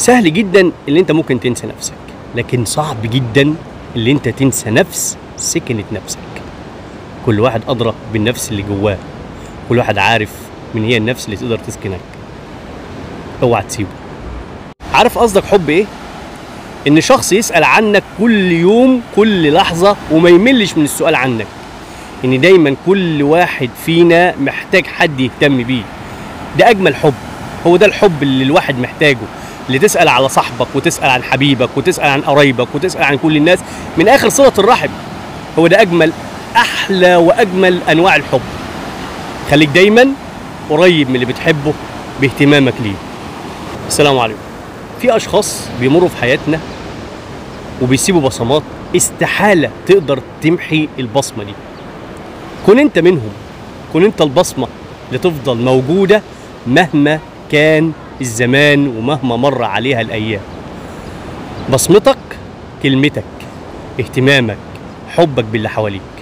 سهل جدا اللي انت ممكن تنسى نفسك لكن صعب جدا اللي انت تنسى نفس سكنت نفسك كل واحد ادرى بالنفس اللي جواه كل واحد عارف من هي النفس اللي تقدر تسكنك اوعى تسيبه عارف قصدك حب ايه ان شخص يسال عنك كل يوم كل لحظه وما يملش من السؤال عنك ان دايما كل واحد فينا محتاج حد يهتم بيه ده اجمل حب هو ده الحب اللي الواحد محتاجه اللي تسال على صاحبك وتسال عن حبيبك وتسال عن قرايبك وتسال عن كل الناس من اخر صله الرحم هو ده اجمل احلى واجمل انواع الحب خليك دايما قريب من اللي بتحبه باهتمامك ليه السلام عليكم في اشخاص بيمروا في حياتنا وبيسيبوا بصمات استحاله تقدر تمحي البصمه دي كن انت منهم كن انت البصمه اللي تفضل موجوده مهما كان الزمان ومهما مر عليها الايام بصمتك كلمتك اهتمامك حبك باللي حواليك